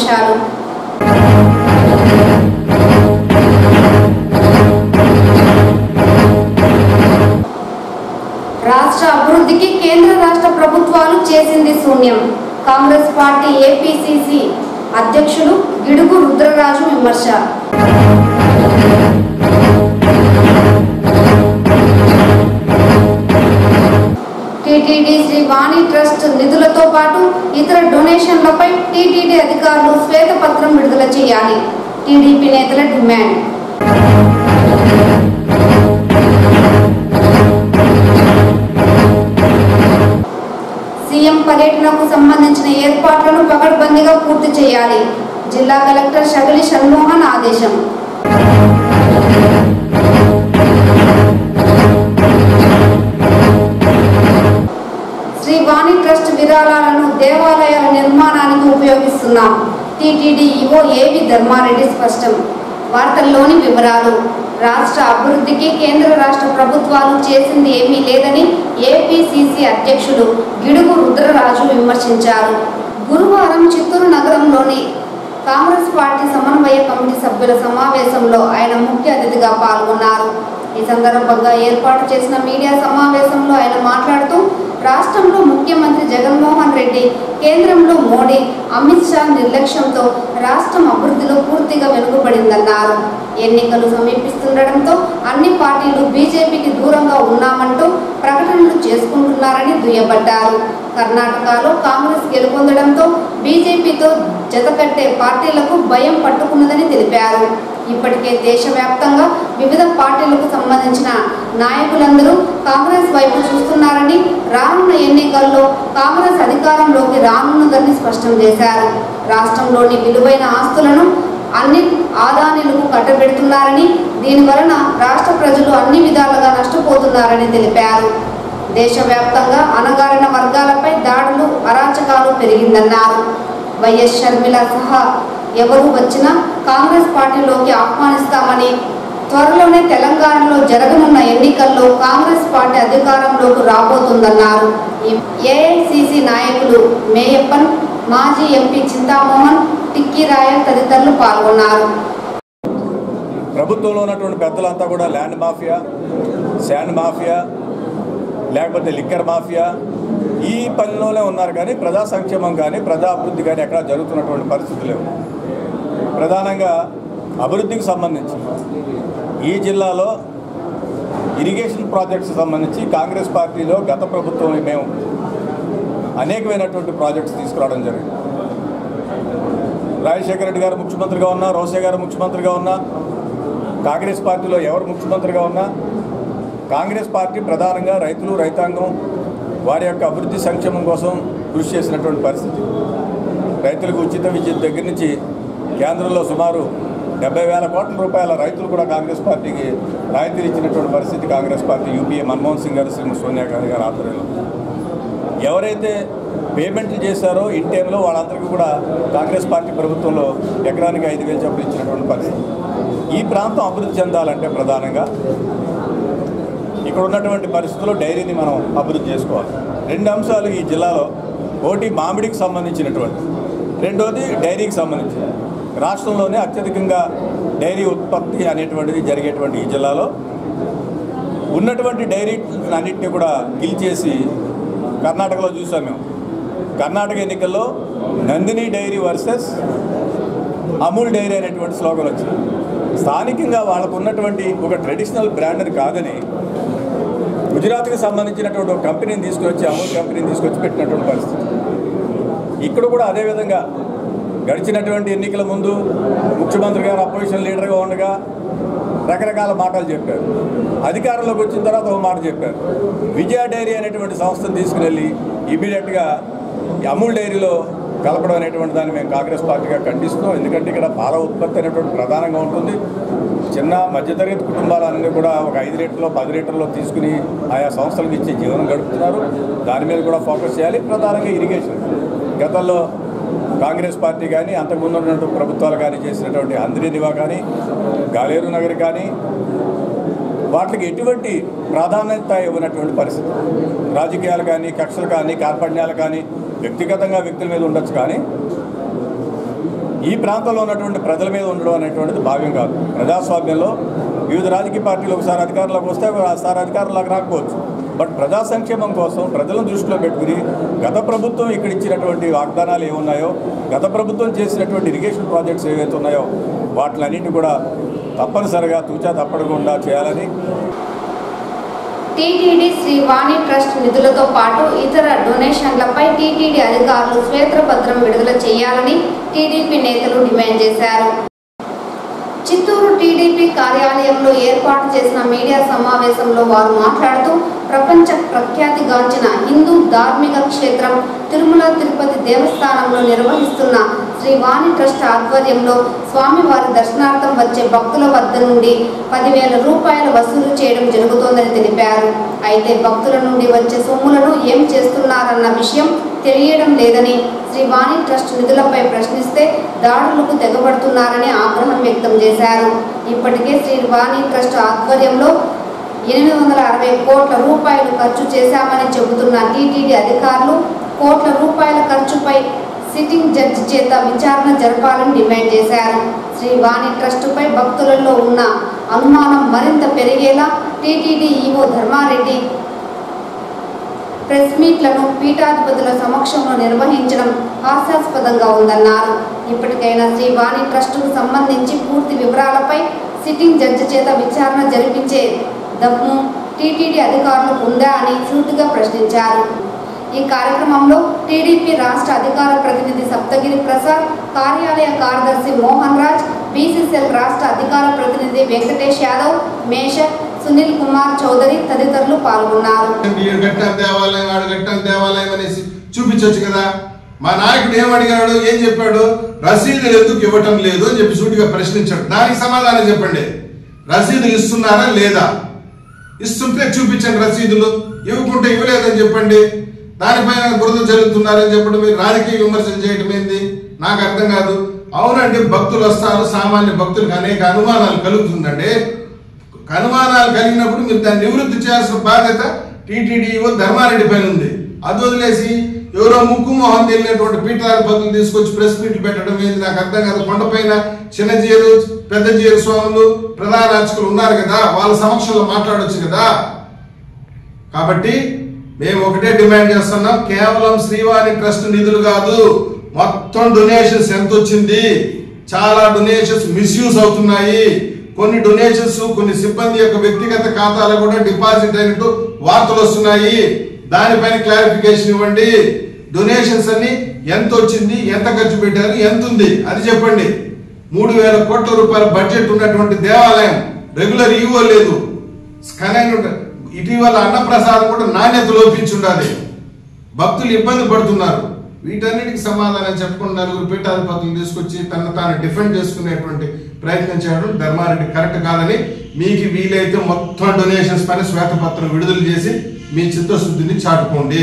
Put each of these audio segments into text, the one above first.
ముఖ్యాంశాలు రాష్ట్ర అభివృద్ధికి కేంద్ర రాష్ట్ర ప్రభుత్వాలు చేసింది శూన్యం కాంగ్రెస్ పార్టీ ఏపీసీసీ అధ్యక్షులు గిడుగు రుద్రరాజు విమర్శ టీటీడీ శ్రీ వాణి ట్రస్ట్ నిధులతో పాటు ఇతర డొనేషన్లపై టీటీడీ అధికారులు శ్వేతపత్రం విడుదల చేయాలి టీడీపీ నేతల డిమాండ్ సీఎం పర్యటనకు సంబంధించిన ఏర్పాట్లను పకడ్బందీగా పూర్తి చేయాలి జిల్లా కలెక్టర్ షగలి షణ్మోహన్ ఆదేశం శ్రీ వాణి ట్రస్ట్ విరాళాలను దేవాలయాల నిర్మాణానికి ఉపయోగిస్తున్నాం టీటీడీ ఈవో ఏవి ధర్మారెడ్డి స్పష్టం వార్తల్లోని వివరాలు రాష్ట్ర అభివృద్ధికి కేంద్ర రాష్ట్ర ప్రభుత్వాలు చేసింది ఏమీ లేదని ఏపీసీసీ అధ్యక్షులు గిడుగు రుద్రరాజు విమర్శించారు గురువారం చిత్తూరు నగరంలోని కాంగ్రెస్ పార్టీ సమన్వయ కమిటీ సభ్యుల సమావేశంలో ఆయన ముఖ్య అతిథిగా పాల్గొన్నారు ఈ సందర్భంగా ఏర్పాటు చేసిన మీడియా సమావేశంలో ఆయన మాట్లాడుతూ రాష్ట్రంలో ముఖ్యమంత్రి జగన్మోహన్ రెడ్డి కేంద్రంలో మోడీ అమిత్ షా నిర్లక్ష్యంతో రాష్ట్రం అభివృద్ధిలో పూర్తిగా వెనుకబడిందన్నారు ఎన్నికలు సమీపిస్తుండటంతో అన్ని పార్టీలు బీజేపీకి దూరంగా ఉన్నామంటూ ప్రకటనలు చేసుకుంటున్నారని దుయ్యబట్టారు కర్ణాటకలో కాంగ్రెస్ గెలుపొందడంతో బీజేపీతో జతకట్టే పార్టీలకు భయం పట్టుకున్నదని తెలిపారు ఇప్పటికే దేశవ్యాప్తంగా వివిధ పార్టీలకు సంబంధించిన నాయకులందరూ కాంగ్రెస్ వైపు చూస్తున్నారని రానున్న ఎన్నికల్లో కాంగ్రెస్ అధికారంలోకి రానున్నదని స్పష్టం చేశారు రాష్ట్రంలోని విలువైన ఆస్తులను అన్ని ఆదానీలకు కట్టబెడుతున్నారని దీని వలన రాష్ట్ర ప్రజలు అన్ని విధాలుగా నష్టపోతున్నారని తెలిపారు దేశవ్యాప్తంగా అణగారిన వర్గాలపై దాడులు అరాచకాలు పెరిగిందన్నారు వైఎస్ షర్మిల సహా ఎవరు వచ్చినా కాంగ్రెస్ పార్టీలోకి ఆహ్వానిస్తామని త్వరలోనే తెలంగాణలో జరగనున్న ఎన్నికల్లో కాంగ్రెస్ పార్టీ అధికారంలోకి రాబోతుందన్నారు ఏఐసిసి నాయకులు మేయప్పన్ మాజీ ఎంపీ చింతామోహన్ టిక్కీ రాయల్ తదితరులు పాల్గొన్నారు ప్రభుత్వంలో ఉన్నటువంటి పెద్దలంతా కూడా ల్యాండ్ మాఫియా శాండ్ మాఫియా లేకపోతే లిక్కర్ మాఫియా ఈ పనిలోనే ఉన్నారు కానీ ప్రజా సంక్షేమం కానీ ప్రజా అభివృద్ధి కానీ ఎక్కడ జరుగుతున్నటువంటి పరిస్థితి లేవు ప్రధానంగా అభివృద్ధికి సంబంధించి ఈ జిల్లాలో ఇరిగేషన్ ప్రాజెక్ట్స్ సంబంధించి కాంగ్రెస్ పార్టీలో గత ప్రభుత్వం మేము అనేకమైనటువంటి ప్రాజెక్ట్స్ తీసుకురావడం జరిగింది రాజశేఖర రెడ్డి గారు ముఖ్యమంత్రిగా ఉన్నా రోసే గారు ముఖ్యమంత్రిగా ఉన్నా కాంగ్రెస్ పార్టీలో ఎవరు ముఖ్యమంత్రిగా ఉన్నా కాంగ్రెస్ పార్టీ ప్రధానంగా రైతులు రైతాంగం వారి యొక్క అభివృద్ధి సంక్షేమం కోసం కృషి చేసినటువంటి పరిస్థితి రైతులకు ఉచిత విద్యుత్ దగ్గర నుంచి కేంద్రంలో సుమారు డెబ్బై వేల కోట్ల రూపాయల రైతులు కూడా కాంగ్రెస్ పార్టీకి రాయితీలు ఇచ్చినటువంటి పరిస్థితి Congress party UPA Manmohan Singh గారు శ్రీమతి సోనియా గాంధీ గారి ఆధ్వర్యంలో ఎవరైతే పేమెంట్లు చేశారో ఇన్ టైంలో వాళ్ళందరికీ కూడా కాంగ్రెస్ పార్టీ ప్రభుత్వంలో ఎకరానికి ఐదు వేలు చొప్పులు ఇచ్చినటువంటి పరిస్థితి ఈ ప్రాంతం అభివృద్ధి చెందాలంటే ప్రధానంగా ఇక్కడ ఉన్నటువంటి పరిస్థితుల్లో డైరీని మనం అభివృద్ధి చేసుకోవాలి రెండు అంశాలు ఈ జిల్లాలో ఒకటి మామిడికి సంబంధించినటువంటి రెండోది డైరీకి సంబంధించి రాష్ట్రంలోనే అత్యధికంగా డైరీ ఉత్పత్తి అనేటువంటిది జరిగేటువంటి ఈ జిల్లాలో ఉన్నటువంటి డైరీ అన్నింటినీ కూడా గెలిచేసి కర్ణాటకలో చూసాం మేము కర్ణాటక ఎన్నికల్లో Nandini dairy versus Amul dairy అనేటువంటి స్లోగన్ వచ్చింది స్థానికంగా వాళ్ళకు ఉన్నటువంటి ఒక ట్రెడిషనల్ బ్రాండ్ని కాదని గుజరాత్కి సంబంధించినటువంటి ఒక కంపెనీని తీసుకొచ్చి అమూల్ కంపెనీని తీసుకొచ్చి పెట్టినటువంటి పరిస్థితి ఇక్కడ కూడా అదేవిధంగా గడిచినటువంటి ఎన్నికల ముందు ముఖ్యమంత్రి గారు అపోజిషన్ లీడర్గా ఉండగా రకరకాల మాటలు చెప్పారు అధికారంలోకి వచ్చిన తర్వాత ఒక మాట చెప్పారు విజయ డైరీ అనేటువంటి సంస్థను తీసుకువెళ్ళి ఇమీడియట్గా అమూల్ డైరీలో కలపడం అనేటువంటి దాన్ని మేము కాంగ్రెస్ పార్టీగా ఖండిస్తున్నాం ఎందుకంటే ఇక్కడ పాల ఉత్పత్తి అనేటువంటి ప్రధానంగా ఉంటుంది చిన్న మధ్యతరగతి కుటుంబాలన్నీ కూడా ఒక ఐదు లీటర్లో పది లీటర్లో తీసుకుని ఆయా సంస్థలకు ఇచ్చే జీవనం గడుపుతున్నారు దాని మీద కూడా ఫోకస్ చేయాలి ప్రధానంగా ఇరిగేషన్ గతంలో కాంగ్రెస్ పార్టీ కానీ అంతకుముందు ఉన్నటువంటి ప్రభుత్వాలు కానీ చేసినటువంటి అంద్రి నివా కానీ గాలేరు నగర్ కానీ వాటికి ఎటువంటి ప్రాధాన్యత ఇవ్వనటువంటి పరిస్థితి రాజకీయాలు కానీ కక్షలు కానీ కార్పణ్యాలు కానీ వ్యక్తిగతంగా వ్యక్తుల మీద ఉండొచ్చు కానీ ఈ ప్రాంతంలో ఉన్నటువంటి ప్రజల మీద ఉండడం అనేటువంటిది భావ్యం కాదు ప్రజాస్వామ్యంలో వివిధ రాజకీయ పార్టీలు ఒకసారి అధికారంలోకి వస్తే ఒకసారి అధికారంలోకి రాకపోవచ్చు బట్ ప్రజా సంక్షేమం కోసం ప్రజలను దృష్టిలో పెట్టుకుని గత ప్రభుత్వం ఇక్కడ ఇచ్చినటువంటి వాగ్దానాలు ఏమున్నాయో గత ప్రభుత్వం చేసినటువంటి ఇరిగేషన్ ప్రాజెక్ట్స్ ఏవైతే ఉన్నాయో వాటిలన్నింటినీ కూడా తప్పనిసరిగా తూచా తప్పకుండా చేయాలని టీటీడీ శ్రీ వాణి ట్రస్ట్ నిధులతో పాటు ఇతర డొనేషన్లపై టీటీడీ అధికారులు శ్వేతపత్రం విడుదల చేయాలని టీడీపీ నేతలు డిమాండ్ చేశారు చిత్తూరు టీడీపీ కార్యాలయంలో ఏర్పాటు చేసిన మీడియా సమావేశంలో వారు మాట్లాడుతూ ప్రపంచ ప్రఖ్యాతిగాంచిన హిందూ ధార్మిక క్షేత్రం తిరుమల తిరుపతి దేవస్థానంలో నిర్వహిస్తున్న శ్రీ వాణి ట్రస్ట్ ఆధ్వర్యంలో స్వామివారి దర్శనార్థం వచ్చే భక్తుల వద్ద నుండి పదివేల రూపాయలు వసూలు చేయడం జరుగుతోందని తెలిపారు అయితే భక్తుల నుండి వచ్చే సొమ్ములను ఏం చేస్తున్నారన్న విషయం తెలియడం లేదని శ్రీ వాణి ట్రస్ట్ నిధులపై ప్రశ్నిస్తే దాడులకు తెగబడుతున్నారని ఆగ్రహం వ్యక్తం చేశారు ఇప్పటికే శ్రీ వాణి ట్రస్ట్ ఆధ్వర్యంలో ఎనిమిది వందల అరవై కోట్ల రూపాయలు ఖర్చు చేశామని చెబుతున్న టీటీడీ అధికారులు కోట్ల రూపాయల ఖర్చుపై సిట్టింగ్ జడ్జి చేత విచారణ జరపాలని డిమాండ్ చేశారు శ్రీ వాణి ట్రస్టుపై భక్తులలో ఉన్న అనుమానం మరింత పెరిగేలా టీటీడీ ఈవో ధర్మారెడ్డి ప్రెస్ మీట్లను పీఠాధిపతుల సమక్షంలో నిర్వహించడం హాస్యాస్పదంగా ఉందన్నారు ఇప్పటికైనా శ్రీ వాణి ట్రస్టుకు సంబంధించి పూర్తి వివరాలపై సిట్టింగ్ జడ్జి చేత విచారణ జరిపించే దమ్ము టీటీడీ అధికారులకు ఉందా అని సూటిగా ప్రశ్నించారు ఈ కార్యక్రమంలో టీడీపీ రాష్ట్ర అధికార ప్రతినిధి సప్తగిరి ప్రసాద్ కార్యాలయ కార్యదర్శి మోహన్ రాజ్ బీసీసీఎల్ రాష్ట్ర అధికార ప్రతినిధి వెంకటేష్ యాదవ్ మేషక్ సునీల్ కుమార్ చౌదరి తదితరులు పాల్గొన్నారు వీడు కట్టాం దేవాలయం వాడు కట్టాం దేవాలయం అనేసి చూపించవచ్చు కదా మా నాయకుడు ఏం అడిగాడు ఏం చెప్పాడు రసీదులు ఎందుకు ఇవ్వటం లేదు అని చెప్పి సూటిగా ప్రశ్నించాడు దానికి సమాధానం చెప్పండి రసీదులు ఇస్తున్నారా లేదా ఇస్తుంటే చూపించండి రసీదులు ఇవ్వకుంటే ఇవ్వలేదని చెప్పండి దానిపైన బురద జరుగుతున్నారని చెప్పడం మీరు రాజకీయ విమర్శలు చేయటం ఏంది నాకు అర్థం కాదు అవునండి భక్తులు వస్తారు సామాన్య భక్తులకు అనేక అనుమానాలు కలుగుతుందండి అనుమానాలు కలిగినప్పుడు మీరు దాన్ని నివృత్తి చేయాల్సిన బాధ్యత టీటీడీఓ ధర్మారెడ్డి పైన ఉంది అది వదిలేసి ఎవరో ముక్కు మొహం తెలియనటువంటి పీఠాధిపతులు తీసుకొచ్చి ప్రెస్ మీట్లు పెట్టడం ఏంది నాకు అర్థం కాదు కొండపైన చిన్న జీరు పెద్ద జీరు స్వాములు ప్రధాన అర్చకులు ఉన్నారు కదా వాళ్ళ సమక్షంలో మాట్లాడొచ్చు కదా కాబట్టి మేము ఒకటే డిమాండ్ చేస్తున్నాం కేవలం శ్రీవాణి ట్రస్ట్ నిధులు కాదు మొత్తం డొనేషన్స్ ఎంత వచ్చింది చాలా డొనేషన్స్ మిస్యూజ్ అవుతున్నాయి కొన్ని డొనేషన్స్ కొన్ని సిబ్బంది యొక్క వ్యక్తిగత ఖాతాలో కూడా డిపాజిట్ అయినట్టు వార్తలు వస్తున్నాయి దానిపైన క్లారిఫికేషన్ ఇవ్వండి డొనేషన్స్ అన్ని ఎంత వచ్చింది ఎంత ఖర్చు పెట్టారు ఎంత ఉంది అది చెప్పండి మూడు వేల కోట్ల రూపాయల బడ్జెట్ ఉన్నటువంటి దేవాలయం రెగ్యులర్ ఈవో లేదు స్కనైన్ ఇటీవల అన్నప్రసాదం కూడా నాణ్యత లోపించుండాలి భక్తులు ఇబ్బంది పడుతున్నారు వీటన్నిటికి సమాధానం చెప్పకుండా నలుగురు పీఠాధిపతులు తీసుకొచ్చి తను తాను డిఫెండ్ చేసుకునేటువంటి ప్రయత్నం చేయడం ధర్మారెడ్డి కరెక్ట్ కాదని మీకు వీలైతే మొత్తం డొనేషన్స్ పైన శ్వేతపత్రం విడుదల చేసి మీ చిత్తశుద్ధిని చాటుకోండి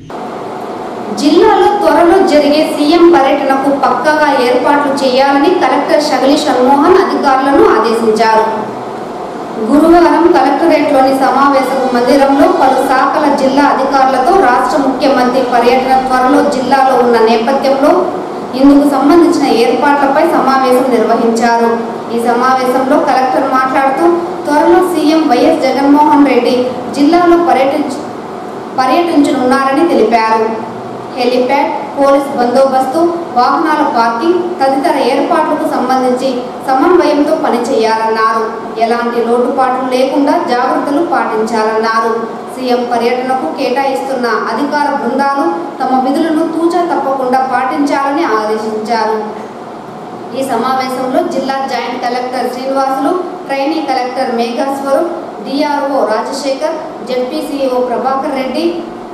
జిల్లాలో త్వరలో జరిగే సీఎం పర్యటనకు పక్కాగా ఏర్పాట్లు చేయాలని కలెక్టర్ షగలి షణ్మోహన్ అధికారులను ఆదేశించారు గురువారం కలెక్టరేట్లోని సమావేశ మందిరంలో పలు శాఖల జిల్లా అధికారులతో రాష్ట్ర ముఖ్యమంత్రి పర్యటన త్వరలో జిల్లాలో ఉన్న నేపథ్యంలో ఇందుకు సంబంధించిన ఏర్పాట్లపై సమావేశం నిర్వహించారు ఈ సమావేశంలో కలెక్టర్ మాట్లాడుతూ త్వరలో సీఎం వైఎస్ జగన్మోహన్ రెడ్డి జిల్లాలో పర్యటించ పర్యటించనున్నారని తెలిపారు హెలిప్యాడ్ పోలీస్ బందోబస్తు వాహనాల పార్కింగ్ తదితర ఏర్పాట్లకు సంబంధించి సమన్వయంతో పనిచేయాలన్నారు ఎలాంటి లోటుపాట్లు లేకుండా జాగ్రత్తలు పాటించాలన్నారు సీఎం పర్యటనకు కేటాయిస్తున్న అధికార బృందాలు తమ విధులను తూచా తప్పకుండా పాటించాలని ఆదేశించారు ఈ సమావేశంలో జిల్లా joint collector Srinivasulu trainee collector Megha Swaroop DRO Rajasekhar ZP CEO Prabhakar Reddy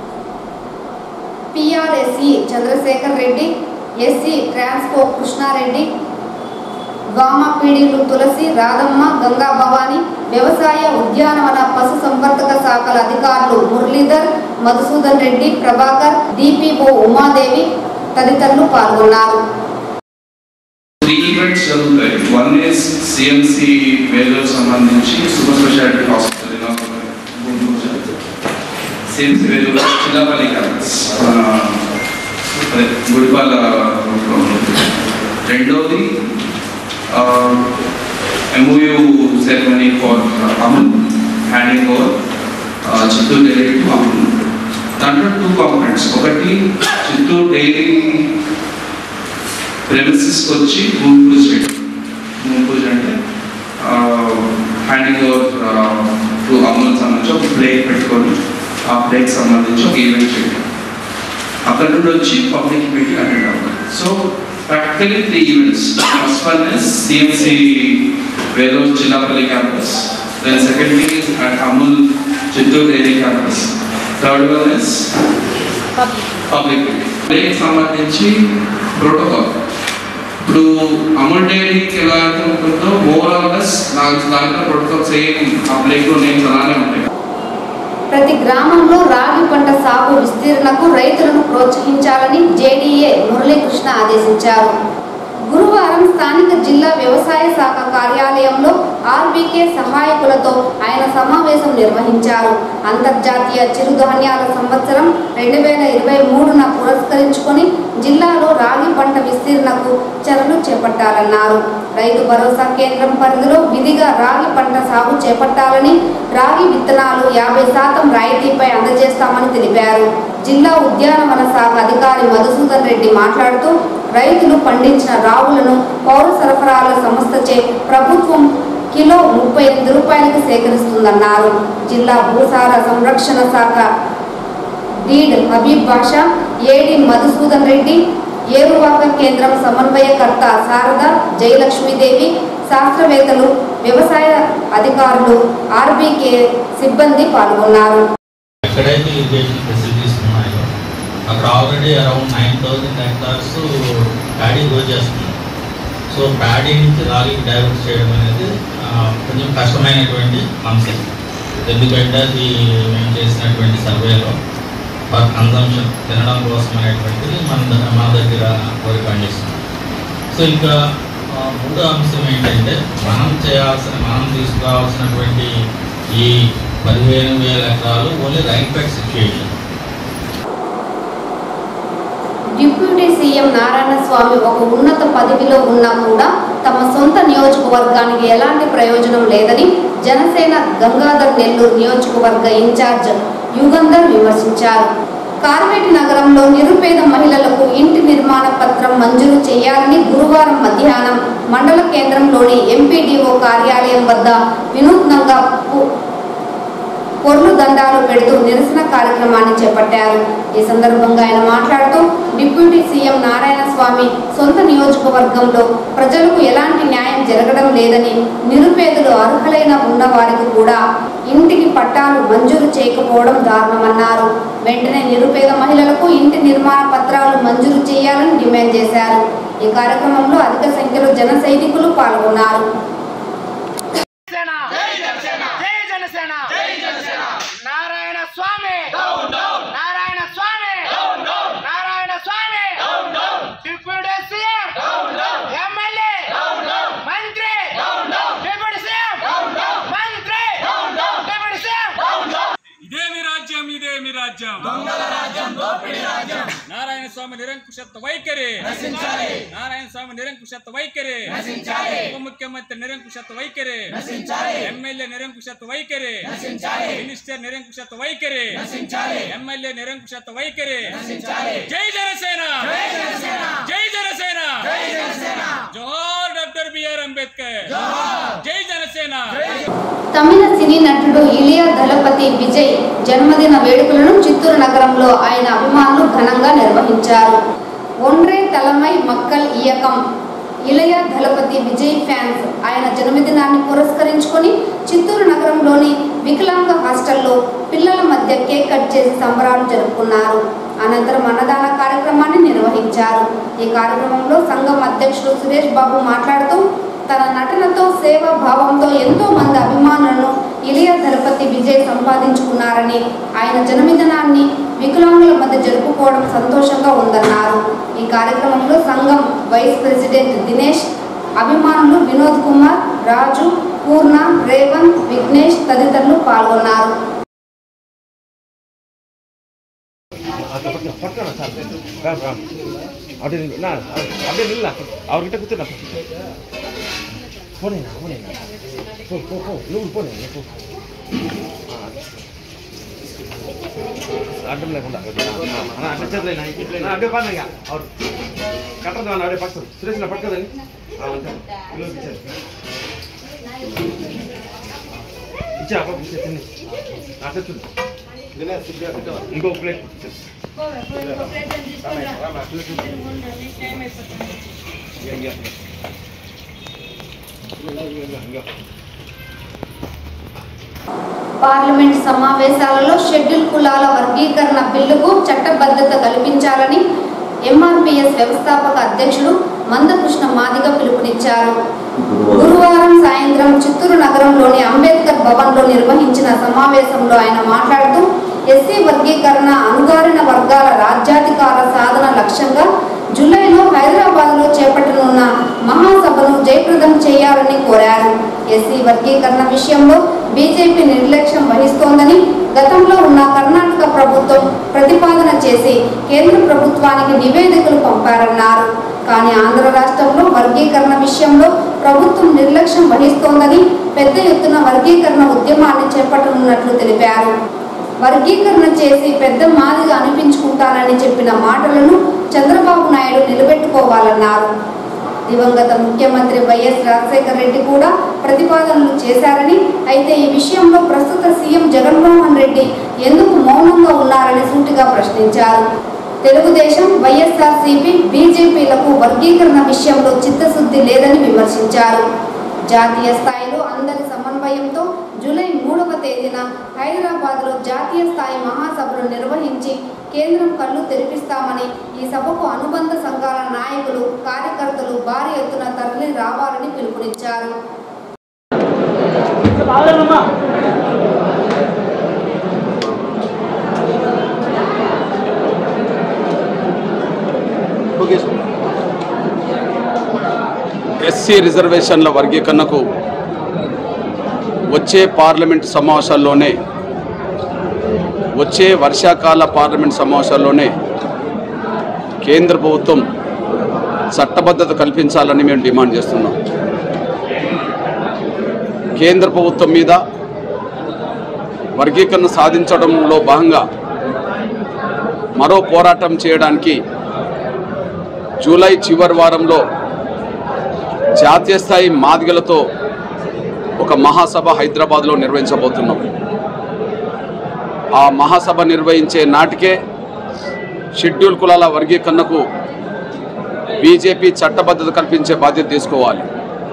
PR SE Chandrasekhar Reddy SC Transco Krishna Reddy వామ పీడీలు తులసి రాధమ్మ గంగా భవాని వ్యవసాయ ఉద్యానవన పశు సంవర్ధక శాఖల అధికారులు మురళీధర్ మధుసూదన్ రెడ్డి ప్రభాకర్ డిపిఓ ఉమాదేవి తదితరులు పాల్గొన్నారు త్రీ ఈవెంట్స్ జరుగుతాయి వన్ ఇస్ సిఎంసి వేలూరు సంబంధించి super speciality hospital CMC Vellore Chillapalli campus అదే గుడిపాల రెండవది MOU ceremony for Amul handing over Chittoor dairy to Amul దాంట్లో టూ కాంపనెంట్స్ ఒకటి చిత్తూరు డైరీ ప్రెమిసెస్కి వచ్చి భూమి పూజ చేయడం భూమి పూజ అంటే హ్యాండింగ్ ఓవర్ టు అమూల్ సంబంధించి ఒక ప్లేట్ పెట్టుకొని ఆ ప్లేట్ సంబంధించి ఒక ఈవెంట్ చేయడం అక్కడ నుండి వచ్చి పబ్లిక్ మీటింగ్ అటెండ్ అవ్వాలి so practically three events first one is CMC Vellore Chillapalli campus then second thing at Amul Chittoor dairy campus third one is public meeting సంబంధించి ప్రోటోకాల్ ఇప్పుడు అమూల్ డైరీకి ఎలా అయితే ఉంటుందో ఓవరాల్ గా నాకు దాంట్లో ప్రోటోకాల్ సేమ్ ఆ ప్లేట్లో నేమ్స్ అలానే ఉంటాయి ప్రతి గ్రామంలో రాగి పంట సాగు విస్తీర్ణకు రైతులను ప్రోత్సహించాలని జేడీఏ మురళీకృష్ణ ఆదేశించారు గురువారం స్థానిక జిల్లా వ్యవసాయ శాఖ కార్యాలయంలో ఆర్బీకే సహాయకులతో ఆయన సమావేశం నిర్వహించారు అంతర్జాతీయ చిరుధాన్యాల సంవత్సరం రెండు వేల ఇరవై మూడున పురస్కరించుకొని జిల్లాలో రాగి పంట విస్తీర్ణకు చర్యలు చేపట్టాలన్నారు రైతు భరోసా కేంద్రం పరిధిలో విధిగా రాగి పంట సాగు చేపట్టాలని రాగి విత్తనాలు యాభై శాతం రాయితీపై అందజేస్తామని తెలిపారు జిల్లా ఉద్యానవన శాఖ అధికారి మధుసూదన్ రెడ్డి మాట్లాడుతూ రైతులు పండించిన రావులను పౌర సరఫరాల సంస్థచే ప్రభుత్వం కిలో ముప్పై ఎనిమిది రూపాయలకు సేకరిస్తుందన్నారు జిల్లా భూసార సంరక్షణ శాఖ డీడ్ హబీబ్ బాషా ఏడి మధుసూదన్ రెడ్డి ఏరువాక కేంద్రం సమన్వయకర్త శారద జయలక్ష్మీదేవి శాస్త్రవేత్తలు వ్యవసాయ అధికారులు ఆర్బీకే సిబ్బంది పాల్గొన్నారు ఎక్కడైతే ఇరిగేషన్ ఫెసిలిటీస్ ఉన్నాయో అక్కడ already around nine thousand hectares paddy grow చేస్తుంది సో ప్యాడీ నుంచి రాలికి డైవర్ట్ చేయడం అనేది ఆ, కొంచెం కష్టమైనటువంటి అంశం ఎందుకంటే అది మేము చేసినటువంటి సర్వేలో ఫర్ కన్సంప్షన్ తినడం కోసం అనేటువంటిది మన ద- మన దగ్గర వరి పండిస్తుంది సో ఇంకా ఆ, మూడో అంశం ఏంటంటే మనం చేయాల్సిన మనం తీసుకురావాల్సినటువంటి ఈ పదిహేను వేల ఎకరాలు only right back situation deputy CM Narayana Swamy ఒక ఉన్నత పదవిలో ఉన్నా కూడా తమ సొంత నియోజకవర్గానికి ఎలాంటి ప్రయోజనం లేదని జనసేన గంగాధర్ నెల్లూరు నియోజకవర్గ ఇన్ఛార్జ్ యుగంధర్ విమర్శించారు కార్వేటి నగరంలో నిరుపేద మహిళలకు ఇంటి నిర్మాణ పత్రం మంజూరు చేయాలని గురువారం మధ్యాహ్నం మండల కేంద్రంలోని ఎంపీడీఓ కార్యాలయం వద్ద వినూత్నంగా పు- పొర్లు దండాలు పెడుతూ నిరసన కార్యక్రమాన్ని చేపట్టారు ఈ సందర్భంగా ఆయన మాట్లాడుతూ డిప్యూటీ సీఎం నారాయణ స్వామి సొంత నియోజకవర్గంలో ప్రజలకు ఎలాంటి న్యాయం జరగడం లేదని నిరుపేదలు అర్హులైన ఉన్న వారికి కూడా ఇంటికి పట్టాలు మంజూరు చేయకపోవడం దారుణమన్నారు వెంటనే నిరుపేద మహిళలకు ఇంటి నిర్మాణ పత్రాలు మంజూరు చేయాలని డిమాండ్ చేశారు ఈ కార్యక్రమంలో అధిక సంఖ్యలో జన సైనికులు పాల్గొన్నారు జనసేన జై జనసేన జై Janasena Narayana Swamy Narayana Swamy Narayana Swamy deputy CM MLA మంత్రి డిప్యూటీ సీఎం మంత్రి డిప్యూటీ సీఎం ఇదేమి రాజ్యం ఇదేమి రాజ్యం నారాయణ స్వామి నిరంకుశత్వ వైఖరి నారాయణ స్వామి నిరంకుశత్వ వైఖరి ఉప ముఖ్యమంత్రి నిరంకుశత్వ వైఖరి ఎమ్మెల్యే నిరంకుశత్వ వైఖరి మినిస్టర్ నిరంకుశత్వ వైఖరి ఎమ్మెల్యే నిరంకుశత్వ వైఖరి జై జనసేన జై జనసేన జోహార్ డాక్టర్ బిఆర్ అంబేద్కర్ జై జనసేన తమిళ సినీ నటుడు ఇలియా దళపతి విజయ్ జన్మదిన వేడుకలను చిత్తూరు నగరంలో ఆయన అభిమానులు ఘనంగా నిర్వహించారు ఒండ్రే తలమై మక్కల్ ఇయకం ఇలయ దళపతి విజయ్ ఫ్యాన్స్ ఆయన జన్మదినాన్ని పురస్కరించుకొని చిత్తూరు నగరంలోని వికలాంగ హాస్టల్లో పిల్లల మధ్య కేక్ కట్ చేసి సంబరాలు జరుపుకున్నారు అనంతరం అన్నదాన కార్యక్రమాన్ని నిర్వహించారు ఈ కార్యక్రమంలో సంఘం అధ్యక్షుడు సురేష్ బాబు మాట్లాడుతూ తన నటనతో సేవా భావంతో ఎంతో మంది అభిమానులను ఇలియ దళపతి విజయ్ సంపాదించుకున్నారని ఆయన జన్మదినాన్ని వికలాంగుల మధ్య జరుపుకోవడం సంతోషంగా ఉందన్నారు ఈ కార్యక్రమంలో సంఘం వైస్ ప్రెసిడెంట్ దినేష్ అభిమానులు వినోద్ కుమార్ రాజు పూర్ణ రేవంత్ విఘ్నేష్ తదితరులు పాల్గొన్నారు ராம் ராம் அப்படி நில்லு. நான் அப்படியே நில்ல அவர்கிட்ட குத்துடா போனேண்ணா போனேண்ணா போ போ போ நூறு போனேன் போ அட்டமில் கொண்டா ஆனால் அட்டத்தில் நான் நான் அப்படியே பாருங்க அவர் கட்டுறது வேணாம் அப்படியே பக்கம் சுரேஷில் பக்கத்தில் ஆ வந்து இன்னொரு பிச்சர் ఇచ్చా అప్ప పిచ్చే తిని అట్టు ఇంకో ప్లేట్ పార్లమెంట్ సమావేశాలలో షెడ్యూల్ కులాల వర్గీకరణ బిల్లుకు చట్టబద్ధత కల్పించాలని ఎంఆర్పిఎస్ వ్యవస్థాపక అధ్యక్షుడు మందకృష్ణ మాదిగ పిలుపునిచ్చారు గురువారం సాయంత్రం చిత్తూరు నగరంలోని అంబేద్కర్ భవన్లో నిర్వహించిన సమావేశంలో ఆయన మాట్లాడుతూ ఎస్సీ వర్గీకరణ అణగారిన వర్గాల రాజ్యాధికార సాధన లక్ష్యంగా జూలైలో హైదరాబాద్లో చేపట్టనున్న మహాసభను జయప్రదం చేయాలని కోరారు ఎస్సీ వర్గీకరణ విషయంలో బీజేపీ నిర్లక్ష్యం వహిస్తోందని గతంలో ఉన్న కర్ణాటక ప్రభుత్వం ప్రతిపాదన చేసి కేంద్ర ప్రభుత్వానికి నివేదికలు పంపారన్నారు కానీ ఆంధ్ర రాష్ట్రంలో వర్గీకరణ విషయంలో ప్రభుత్వం నిర్లక్ష్యం వహిస్తోందని పెద్ద ఎత్తున వర్గీకరణ ఉద్యమాన్ని చేపట్టనున్నట్లు తెలిపారు వర్గీకరణ చేసి పెద్ద మాదిగా అనిపించుకుంటానని చెప్పిన మాటలను చంద్రబాబు నాయుడు నిలబెట్టుకోవాలన్నారు దివంగత ముఖ్యమంత్రి వైఎస్ రాజశేఖర రెడ్డి కూడా ప్రతిపాదనలు చేశారని అయితే ఈ విషయంలో ప్రస్తుత సీఎం జగన్మోహన్ రెడ్డి ఎందుకు మౌనంగా ఉన్నారని సూటిగా ప్రశ్నించారు తెలుగుదేశం వైఎస్ఆర్సీపీ బీజేపీలకు వర్గీకరణ విషయంలో చిత్తశుద్ధి లేదని విమర్శించారు జాతీయ స్థాయిలో అందరి సమన్వయంతో జూలై మూడవ తేదీన హైదరాబాద్లో జాతీయ స్థాయి మహాసభను నిర్వహించి కేంద్రం కళ్ళు తెరిపిస్తామని ఈ సభకు అనుబంధ సంఘాల నాయకులు కార్యకర్తలు భారీ ఎత్తున తరలి రావాలని పిలుపునిచ్చారు ఎస్సీ రిజర్వేషన్ల వర్గీకరణకు వచ్చే పార్లమెంట్ సమావేశాల్లోనే వచ్చే వర్షాకాల పార్లమెంట్ సమావేశాల్లోనే కేంద్ర ప్రభుత్వం చట్టబద్ధత కల్పించాలని మేము డిమాండ్ చేస్తున్నాం కేంద్ర ప్రభుత్వం మీద వర్గీకరణ సాధించడంలో భాగంగా మరో పోరాటం చేయడానికి జూలై చివరి వారంలో జాతీయ స్థాయి మాదిగలతో ఒక మహాసభ హైదరాబాద్లో నిర్వహించబోతున్నాం ఆ మహాసభ నిర్వహించే నాటికే షెడ్యూల్ కులాల వర్గీకరణకు బీజేపీ చట్టబద్ధత కల్పించే బాధ్యత తీసుకోవాలి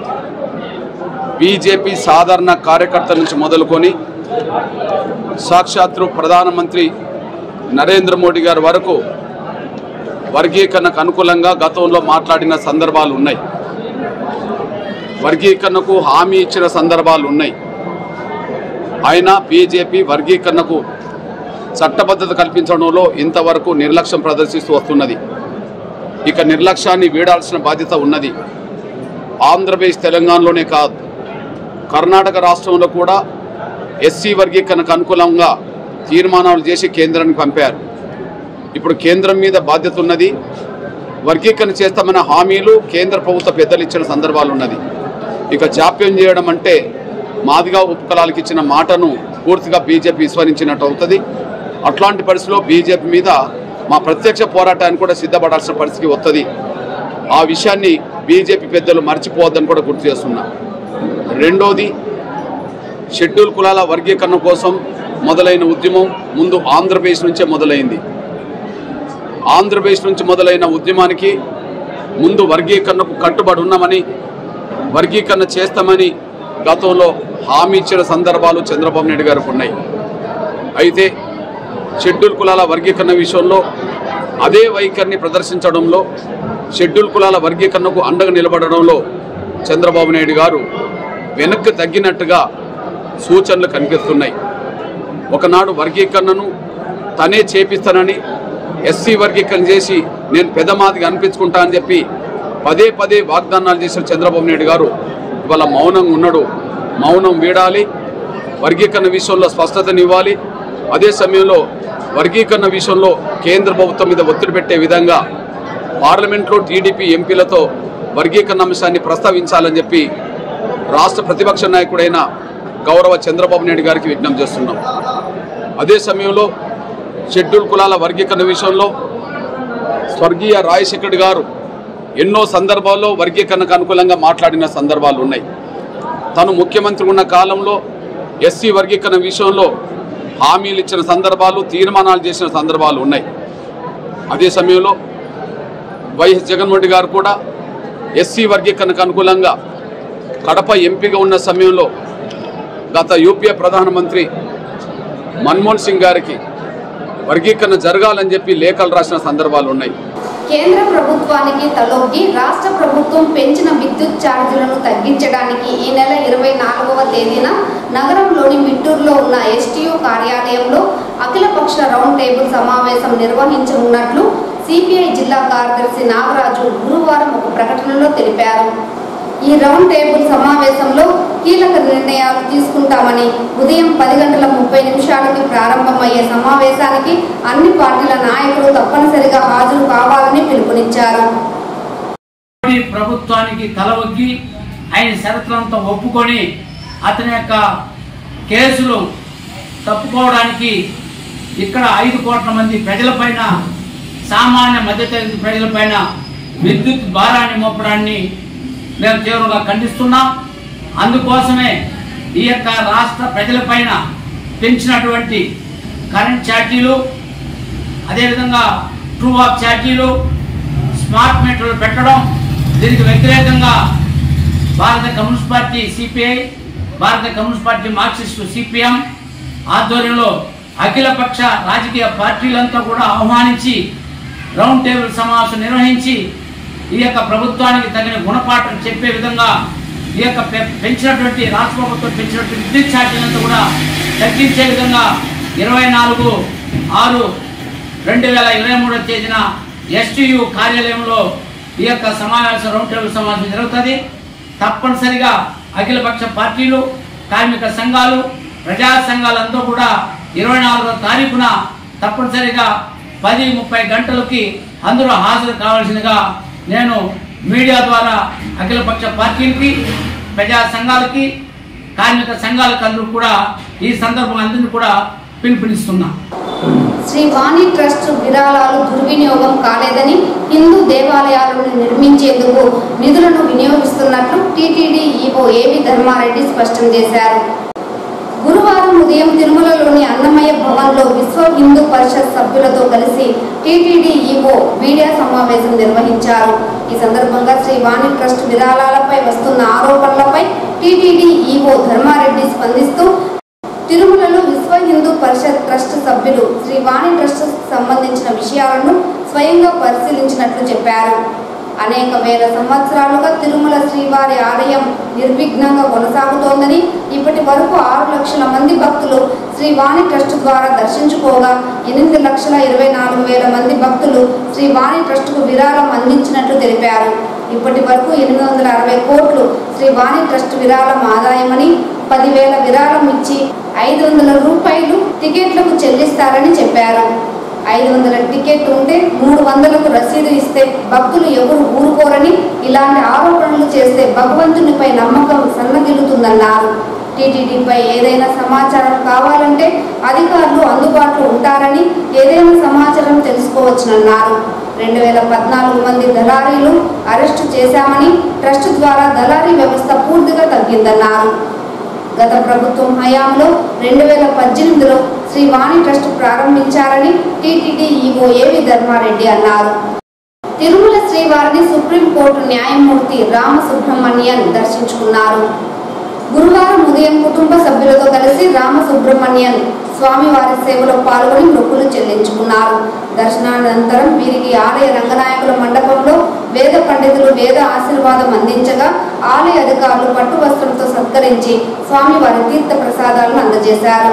బీజేపీ సాధారణ కార్యకర్త నుంచి మొదలుకొని సాక్షాత్తు ప్రధానమంత్రి నరేంద్ర మోడీ గారి వరకు వర్గీకరణకు అనుకూలంగా గతంలో మాట్లాడిన సందర్భాలు ఉన్నాయి వర్గీకరణకు హామీ ఇచ్చిన సందర్భాలు ఉన్నాయి అయినా బీజేపీ వర్గీకరణకు చట్టబద్ధత కల్పించడంలో ఇంతవరకు నిర్లక్ష్యం ప్రదర్శిస్తూ వస్తున్నది ఇక నిర్లక్ష్యాన్ని వీడాల్సిన బాధ్యత ఉన్నది ఆంధ్రప్రదేశ్ తెలంగాణలోనే కాదు కర్ణాటక రాష్ట్రంలో కూడా ఎస్సీ వర్గీకరణకు అనుకూలంగా తీర్మానాలు చేసి కేంద్రానికి పంపారు ఇప్పుడు కేంద్రం మీద బాధ్యత ఉన్నది వర్గీకరణ చేస్తామన్న హామీలు కేంద్ర ప్రభుత్వ పెద్దలు ఇచ్చిన సందర్భాలు ఉన్నది ఇక జాప్యం చేయడం అంటే మాదిగా ఉపకులాలకు ఇచ్చిన మాటను పూర్తిగా బీజేపీ విస్మరించినట్టు అవుతుంది అట్లాంటి పరిస్థితిలో బీజేపీ మీద మా ప్రత్యక్ష పోరాటానికి కూడా సిద్ధపడాల్సిన పరిస్థితి వస్తుంది ఆ విషయాన్ని బీజేపీ పెద్దలు మర్చిపోవద్దని కూడా గుర్తు చేస్తున్నా రెండోది షెడ్యూల్ కులాల వర్గీకరణ కోసం మొదలైన ఉద్యమం ముందు ఆంధ్రప్రదేశ్ నుంచే మొదలైంది ఆంధ్రప్రదేశ్ నుంచి మొదలైన ఉద్యమానికి ముందు వర్గీకరణకు కట్టుబడి ఉన్నామని వర్గీకరణ చేస్తామని గతంలో హామీ ఇచ్చిన సందర్భాలు చంద్రబాబు నాయుడు గారికి ఉన్నాయి అయితే షెడ్యూల్ కులాల వర్గీకరణ విషయంలో అదే వైఖరిని ప్రదర్శించడంలో షెడ్యూల్ కులాల వర్గీకరణకు అండగా నిలబడడంలో చంద్రబాబు నాయుడు గారు వెనక్కి తగ్గినట్టుగా సూచనలు కనిపిస్తున్నాయి ఒకనాడు వర్గీకరణను తనే చేపిస్తానని ఎస్సీ వర్గీకరణ చేసి నేను పెదమాదిగా అనిపించుకుంటా అని చెప్పి పదే పదే వాగ్దానాలు చేసిన చంద్రబాబు నాయుడు గారు ఇవాళ మౌనంగా ఉన్నాడు మౌనం వీడాలి వర్గీకరణ విషయంలో స్పష్టతనివ్వాలి అదే సమయంలో వర్గీకరణ విషయంలో కేంద్ర ప్రభుత్వం మీద ఒత్తిడి పెట్టే విధంగా పార్లమెంట్లో టీడీపీ ఎంపీలతో వర్గీకరణ అంశాన్ని ప్రస్తావించాలని చెప్పి రాష్ట్ర ప్రతిపక్ష నాయకుడైన గౌరవ చంద్రబాబు నాయుడు గారికి విజ్ఞప్తి చేస్తున్నాం అదే సమయంలో షెడ్యూల్ కులాల వర్గీకరణ విషయంలో స్వర్గీయ రాజశేఖర్ గారు ఎన్నో సందర్భాల్లో వర్గీకరణకు అనుకూలంగా మాట్లాడిన సందర్భాలు ఉన్నాయి తను ముఖ్యమంత్రి ఉన్న కాలంలో ఎస్సీ వర్గీకరణ విషయంలో హామీలు ఇచ్చిన సందర్భాలు తీర్మానాలు చేసిన సందర్భాలు ఉన్నాయి అదే సమయంలో వైఎస్ జగన్మోహన్ రెడ్డి గారు కూడా ఎస్సీ వర్గీకరణకు అనుకూలంగా కడప ఎంపీగా ఉన్న సమయంలో గత యూపీఏ ప్రధానమంత్రి మన్మోహన్ సింగ్ గారికి వర్గీకరణ జరగాలని చెప్పి లేఖలు రాసిన సందర్భాలు ఉన్నాయి కేంద్ర ప్రభుత్వానికి తలొగ్గి రాష్ట్ర ప్రభుత్వం పెంచిన విద్యుత్ ఛార్జీలను తగ్గించడానికి ఈ నెల ఇరవై నాలుగవ తేదీన నగరంలోని మిట్టూరులో ఉన్న ఎస్టీయూ కార్యాలయంలో అఖిలపక్ష రౌండ్ టేబుల్ సమావేశం నిర్వహించనున్నట్లు సిపిఐ జిల్లా కార్యదర్శి నాగరాజు గురువారం ఒక ప్రకటనలో తెలిపారు ఈ రౌండ్ టేబుల్ సమావేశంలో కీలక నిర్ణయాలు తీసుకుంటామని ఉదయం పది గంటల ముప్పై నిమిషాలకి ప్రారంభమయ్యే సమావేశానికి అన్ని పార్టీల నాయకులు తప్పనిసరిగా హాజరు కావాలని పిలుపునిచ్చారు మోడీ ప్రభుత్వానికి తలవొగ్గి ఆయన షరతులంతా ఒప్పుకొని అతని యొక్క కేసులు తప్పుకోవడానికి ఇక్కడ ఐదు కోట్ల మంది ప్రజలపైన సామాన్య మధ్యతరగతి ప్రజలపైన విద్యుత్ భారాన్ని మోపడాన్ని మేము తీవ్రంగా ఖండిస్తున్నాం అందుకోసమే ఈ యొక్క రాష్ట్ర ప్రజలపైన పెంచినటువంటి కరెంట్ ఛార్జీలు అదేవిధంగా ట్రూ ఆఫ్ ఛార్జీలు స్మార్ట్ మీటర్లు పెట్టడం దీనికి వ్యతిరేకంగా భారత కమ్యూనిస్ట్ పార్టీ సిపిఐ భారత కమ్యూనిస్ట్ పార్టీ మార్క్సిస్టు సిపిఎం ఆధ్వర్యంలో అఖిలపక్ష రాజకీయ పార్టీలంతా కూడా ఆహ్వానించి రౌండ్ టేబుల్ సమావేశం నిర్వహించి ఈ యొక్క ప్రభుత్వానికి తగిన గుణపాఠం చెప్పే విధంగా ఈ యొక్క పె- పెంచినటువంటి రాష్ట్ర ప్రభుత్వం పెంచినటువంటి విద్యుత్ ఛార్జీలంతా కూడా తగ్గించే విధంగా ఇరవై నాలుగు ఆరు రెండు వేల ఇరవై మూడో తేదీన ఎస్టీయు కార్యాలయంలో ఈ యొక్క సమావేశం రౌండ్ టేబుల్ సమావేశం జరుగుతుంది తప్పనిసరిగా అఖిలపక్ష పార్టీలు కార్మిక సంఘాలు ప్రజా సంఘాలంతా కూడా ఇరవై నాలుగో తారీఖున తప్పనిసరిగా పది ముప్పై గంటలకి అందరూ హాజరు కావాల్సిందిగా నేను మీడియా ద్వారా అఖిలపక్ష పార్టీలకి ప్రజా సంఘాలకి కార్మిక సంఘాలకు అందరూ కూడా ఈ సందర్భం అందరినీ కూడా పిలుపునిస్తున్నా శ్రీ వాణి ట్రస్ట్ విరాళాలు దుర్వినియోగం కాలేదని హిందూ దేవాలయాలను నిర్మించేందుకు నిధులను వినియోగిస్తున్నట్లు టీటీడీ ఈవో ఏవి ధర్మారెడ్డి స్పష్టం చేశారు గురువారం ఉదయం తిరుమలలోని అన్నమయ్య భవన్లో విశ్వ హిందూ పరిషత్ సభ్యులతో కలిసి టీటీడీ ఈవో మీడియా సమావేశం నిర్వహించారు ఈ సందర్భంగా శ్రీ వాణి ట్రస్ట్ విరాళాలపై వస్తున్న ఆరోపణలపై టీటీడీ ఈవో ధర్మారెడ్డి స్పందిస్తూ తిరుమలలో విశ్వ హిందూ పరిషత్ ట్రస్ట్ సభ్యులు శ్రీ వాణి ట్రస్ట్ సంబంధించిన విషయాలను స్వయంగా పరిశీలించినట్లు చెప్పారు అనేక వేల సంవత్సరాలుగా తిరుమల శ్రీవారి ఆలయం నిర్విఘ్నంగా కొనసాగుతోందని ఇప్పటి వరకు ఆరు లక్షల మంది భక్తులు శ్రీ వాణి ట్రస్ట్ ద్వారా దర్శించుకోగా ఎనిమిది లక్షల ఇరవై నాలుగు వేల మంది భక్తులు శ్రీ వాణి ట్రస్టుకు విరాళం అందించినట్లు తెలిపారు ఇప్పటి వరకు ఎనిమిది వందల అరవై కోట్లు శ్రీ వాణి ట్రస్ట్ విరాళం ఆదాయమని పదివేల విరాళం ఇచ్చి ఐదు వందల రూపాయలు టికెట్లకు చెల్లిస్తారని చెప్పారు ఐదు వందల టికెట్ ఉంటే మూడు వందలకు రసీదు ఇస్తే భక్తులు ఎవరు ఊరుకోరని ఇలాంటి ఆరోపణలు చేస్తే భగవంతునిపై నమ్మకం సన్నగిలుతుందన్నారు టీటీడీపై ఏదైనా సమాచారం కావాలంటే అధికారులు అందుబాటులో ఉంటారని ఏదైనా సమాచారం తెలుసుకోవచ్చునన్నారు రెండు వేల పద్నాలుగు మంది దళారీలు అరెస్టు చేశామని ట్రస్ట్ ద్వారా దళారీ వ్యవస్థ పూర్తిగా తగ్గిందన్నారు గత ప్రభుత్వం హయాంలో రెండు వేల పద్దెనిమిదిలో శ్రీ వాణి ట్రస్ట్ ప్రారంభించారని టీటీడీ ఈవో ఏవి ధర్మారెడ్డి అన్నారు తిరుమల శ్రీవారిని సుప్రీంకోర్టు న్యాయమూర్తి రామసుబ్రహ్మణ్యన్ దర్శించుకున్నారు గురువారం ఉదయం కుటుంబ సభ్యులతో కలిసి రామసుబ్రహ్మణ్యన్ స్వామివారి సేవలో పాల్గొని మొక్కులు చెల్లించుకున్నారు దర్శనానంతరం వీరికి ఆలయ రంగనాయకుల మండపంలో వేద పండితులు వేద ఆశీర్వాదం అందించగా ఆలయ అధికారులు పట్టు వస్త్రంతో సత్కరించి స్వామివారి తీర్థ ప్రసాదాలను అందజేశారు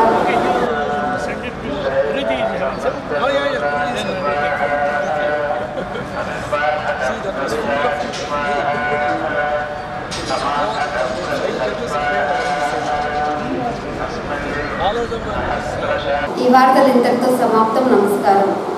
ఈ వార్తలు ఇంతటితో సమాప్తం నమస్కారం